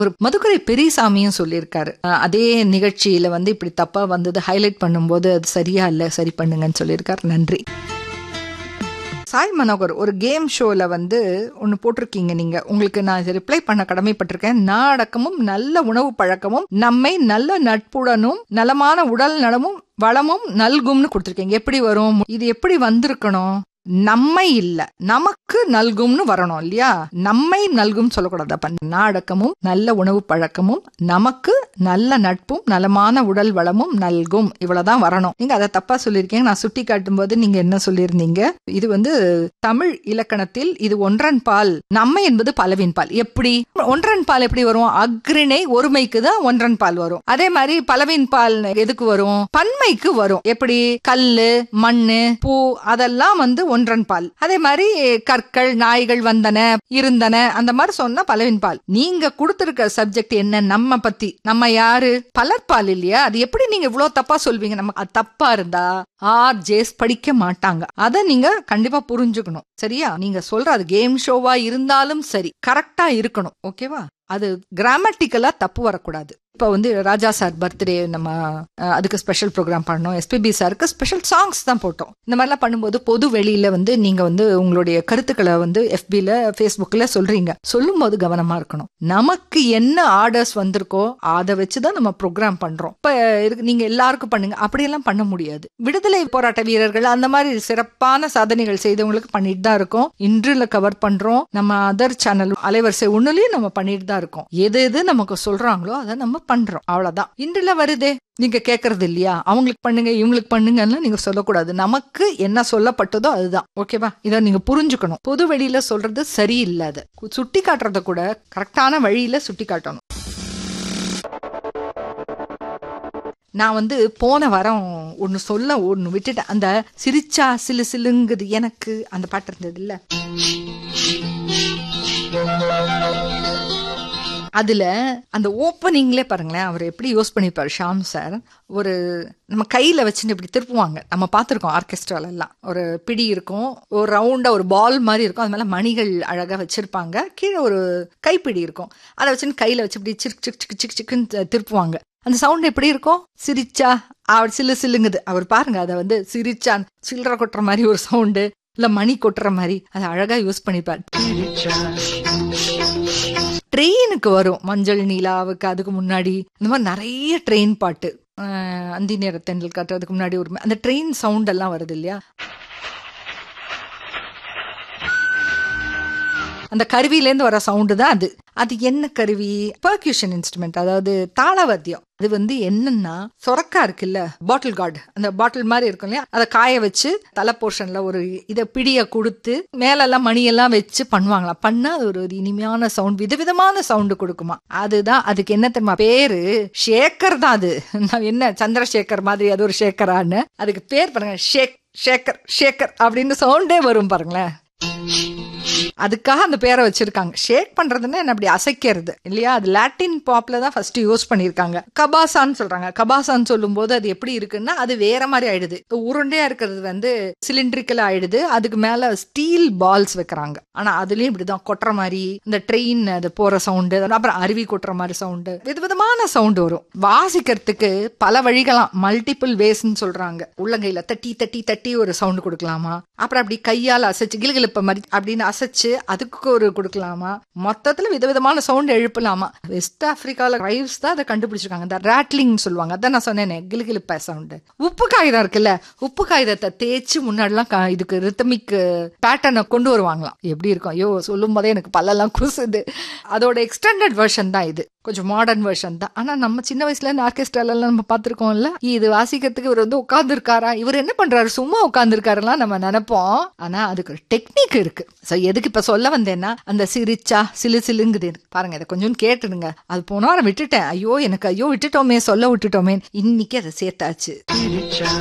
ஒரு மதுக்கரை பெரியசாமியும் சொல்லியிருக்காரு அஹ் அதே நிகழ்ச்சியில வந்து இப்படி தப்பா வந்தது ஹைலைட் பண்ணும்போது அது சரியா இல்ல சரி பண்ணுங்கன்னு சொல்லியிருக்காரு நன்றி சாய் மனோகர் ஒரு கேம் ஷோல வந்து ஒன்னு போட்டிருக்கீங்க நீங்க உங்களுக்கு நான் ரிப்ளை பண்ண கடமைப்பட்டிருக்கேன் நாடகமும் நல்ல உணவு பழக்கமும் நம்மை நல்ல நட்புடனும் நலமான உடல் நலமும் வளமும் நல்கும்னு கொடுத்துருக்கீங்க எப்படி வரும் இது எப்படி வந்திருக்கணும் நம்மை இல்ல நமக்கு நல்கும்னு வரணும் இல்லையா நம்மை நல்கும் சொல்லக்கூடாது அப்ப நாடகமும் நல்ல உணவு பழக்கமும் நமக்கு நல்ல நட்பும் நலமான உடல் வளமும் நல்கும் இவ்வளவுதான் வரணும் நீங்க அதை தப்பா சொல்லியிருக்கீங்க நான் சுட்டி காட்டும் போது நீங்க என்ன சொல்லியிருந்தீங்க இது வந்து தமிழ் இலக்கணத்தில் இது ஒன்றன் பால் நம்மை என்பது பலவின் பால் எப்படி ஒன்றன் பால் எப்படி வரும் அக்ரிணை ஒருமைக்கு தான் ஒன்றன் பால் வரும் அதே மாதிரி பலவின் பால் எதுக்கு வரும் பன்மைக்கு வரும் எப்படி கல்லு மண்ணு பூ அதெல்லாம் வந்து ஒன்றன் பால் அதே மாதிரி கற்கள் நாய்கள் வந்தன இருந்தன அந்த மாதிரி சொன்னா பலவின் பால் நீங்க கொடுத்திருக்க சப்ஜெக்ட் என்ன நம்ம பத்தி நம்ம யாரு பலர்பால் இல்லையா அது எப்படி நீங்க இவ்வளவு தப்பா சொல்வீங்க நம்ம அது தப்பா இருந்தா ஆர் ஜேஸ் படிக்க மாட்டாங்க அத நீங்க கண்டிப்பா புரிஞ்சுக்கணும் சரியா நீங்க சொல்ற அது கேம் ஷோவா இருந்தாலும் சரி கரெக்டா இருக்கணும் ஓகேவா அது கிராமட்டிக்கலா தப்பு வரக்கூடாது இப்ப வந்து ராஜா சார் பர்த்டே நம்ம அஹ், அதுக்கு ஸ்பெஷல் ப்ரோக்ராம் பண்ணோம் எஸ்பிபி சாருக்கு ஸ்பெஷல் சாங்ஸ் தான் போட்டோம் இந்த மாதிரிலாம் பண்ணும்போது பொது வெளியில வந்து நீங்க வந்து உங்களுடைய கருத்துக்களை வந்து எஃபில ஃபேஸ்புக்ல சொல்றீங்க சொல்லும்போது கவனமா இருக்கணும் நமக்கு என்ன ஆர்டர்ஸ் வந்திருக்கோ அதை வச்சுதான் நம்ம ப்ரோக்ராம் பண்றோம் இப்ப இருக்கு நீங்க எல்லாருக்கும் பண்ணுங்க அப்படியெல்லாம் பண்ண முடியாது விடுதலை போராட்ட வீரர்கள் அந்த மாதிரி சிறப்பான சாதனைகள் செய்தவங்களுக்கு பண்ணிட்டு தான் இருக்கோம் இன்றுல கவர் பண்றோம் நம்ம அதர் சேனல் அலைவரிசை ஒண்ணுலயும் நம்ம பண்ணிட்டு தான் இருக்கோம் எது எது நமக்கு சொல்றாங்களோ அதை நம்ம பண்றோம் அவ்வளவுதான் இன்றுல வருதே நீங்க கேக்குறது இல்லையா அவங்களுக்கு பண்ணுங்க இவங்களுக்கு பண்ணுங்கன்னு நீங்க சொல்லக்கூடாது நமக்கு என்ன சொல்லப்பட்டதோ அதுதான் ஓகேவா இதை நீங்க புரிஞ்சுக்கணும் பொது வெளியில சொல்றது சரியில்லாத சுட்டி காட்டுறத கூட கரெக்டான வழியில சுட்டி காட்டணும் நான் வந்து போன வாரம் ஒன்னு சொல்ல ஒன்னு விட்டுட்டேன் அந்த சிரிச்சா சிலு சிலுங்குது எனக்கு அந்த பாட்டு இருந்தது இல்ல அதுல அந்த ஓப்பனிங்ல பாருங்களேன் அவர் எப்படி யூஸ் பண்ணிப்பாரு ஷாம் சார் ஒரு நம்ம கையில வச்சுட்டு இப்படி திருப்புவாங்க நம்ம பார்த்துருக்கோம் ஆர்கெஸ்ட்ரால எல்லாம் ஒரு பிடி இருக்கும் ஒரு ரவுண்டா ஒரு பால் மாதிரி இருக்கும் அது மேல மணிகள் அழகா வச்சிருப்பாங்க கீழே ஒரு கைப்பிடி இருக்கும் அதை வச்சுன்னு கையில வச்சு இப்படி சிக் சிக் சிக் சிக் சிக்குன்னு திருப்புவாங்க அந்த சவுண்ட் எப்படி இருக்கும் சிரிச்சா அவர் சில்லு சில்லுங்குது அவர் பாருங்க அதை வந்து சிரிச்சான் சில்லற கொட்டுற மாதிரி ஒரு சவுண்டு இல்ல மணி கொட்டுற மாதிரி அதை அழகா யூஸ் பண்ணிப்பார் ட்ரெயினுக்கு வரும் மஞ்சள் நீலாவுக்கு அதுக்கு முன்னாடி இந்த மாதிரி நிறைய ட்ரெயின் பாட்டு அஹ் அந்தி நேர தென்றல் காட்டுறதுக்கு முன்னாடி ஒரு அந்த ட்ரெயின் சவுண்ட் எல்லாம் வருது இல்லையா அந்த கருவியிலேருந்து வர சவுண்டு தான் அது அது என்ன கருவி பர்க்யூஷன் இன்ஸ்ட்ருமெண்ட் அதாவது தாளவாத்தியம் அது வந்து என்னன்னா சொரக்கா இருக்குல்ல பாட்டில் கார்டு அந்த பாட்டில் மாதிரி இருக்கும் இல்லையா அதை காய வச்சு தலை போர்ஷன்ல ஒரு இதை பிடிய கொடுத்து மேலெல்லாம் மணியெல்லாம் வச்சு பண்ணுவாங்களாம் பண்ணா அது ஒரு இனிமையான சவுண்ட் விதவிதமான சவுண்டு கொடுக்குமா அதுதான் அதுக்கு என்ன தெரியுமா பேரு ஷேக்கர் தான் அது நான் என்ன சந்திரசேகர் மாதிரி அது ஒரு ஷேக்கரான்னு அதுக்கு பேர் பாருங்க ஷேக் ஷேக்கர் ஷேக்கர் அப்படின்னு சவுண்டே வரும் பாருங்களேன் அதுக்காக அந்த பேரை வச்சிருக்காங்க ஷேக் பண்றதுன்னா என்ன அப்படி அசைக்கிறது இல்லையா அது லாட்டின் பாப்ல தான் ஃபர்ஸ்ட் யூஸ் பண்ணிருக்காங்க கபாசான்னு சொல்றாங்க கபாசான்னு சொல்லும் போது அது எப்படி இருக்குன்னா அது வேற மாதிரி ஆயிடுது இப்ப உருண்டையா இருக்கிறது வந்து சிலிண்ட்ரிக்கலா ஆயிடுது அதுக்கு மேல ஸ்டீல் பால்ஸ் வைக்கிறாங்க ஆனா அதுலயும் இப்படிதான் கொட்டுற மாதிரி இந்த ட்ரெயின் அது போற சவுண்டு அப்புறம் அருவி கொட்டுற மாதிரி சவுண்டு விதவிதமான சவுண்டு வரும் வாசிக்கிறதுக்கு பல வழிகளாம் மல்டிபிள் வேஸ்ன்னு சொல்றாங்க உள்ளங்கையில தட்டி தட்டி தட்டி ஒரு சவுண்டு கொடுக்கலாமா அப்புறம் அப்படி கையால் அசைச்சு கிலுகிலுப்ப மாதிரி அப்படின்னு அசைச்சு அதுக்கு ஒரு கொடுக்கலாமா மொத்தத்துல விதவிதமான சவுண்ட் எழுப்பலாமா வெஸ்ட் ஆப்பிரிக்கால ரைவ்ஸ் தான் அதை கண்டுபிடிச்சிருக்காங்க இந்த ராட்லிங் சொல்லுவாங்க அதான் நான் சொன்னேனே கிலுகிலுப்ப சவுண்டு உப்பு காகிதம் இருக்குல்ல உப்பு காகிதத்தை தேய்ச்சி முன்னாடிலாம் கா- இதுக்கு ரித்தமிக் பேட்டர்னை கொண்டு வருவாங்களாம் எப்படி இருக்கும் ஐயோ சொல்லும் போதே எனக்கு பல்லெல்லாம் குசுது அதோட எக்ஸ்டெண்டட் வெர்ஷன் தான் இது கொஞ்சம் மாடர்ன் வெர்ஷன் தான் ஆனா நம்ம சின்ன வயசுல இருந்து ஆர்கெஸ்ட்ரால எல்லாம் நம்ம பார்த்திருக்கோம்ல இது வாசிக்கிறதுக்கு இவர் வந்து உட்கார்ந்து இருக்காரா இவர் என்ன பண்றாரு சும்மா உட்கார்ந்து இருக்காருலாம் நம்ம நினைப்போம் ஆனா அதுக்கு ஒரு டெக்னிக் இருக்கு சோ எதுக்கு இப்ப சொல்ல வந்தேன்னா அந்த சிரிச்சா சிலு சிலுங்குது பாருங்க இதை கொஞ்சம் கேட்டுடுங்க அது போன வாரம் விட்டுட்டேன் ஐயோ எனக்கு ஐயோ விட்டுட்டோமே சொல்ல விட்டுட்டோமே இன்னைக்கு அதை சேர்த்தாச்சு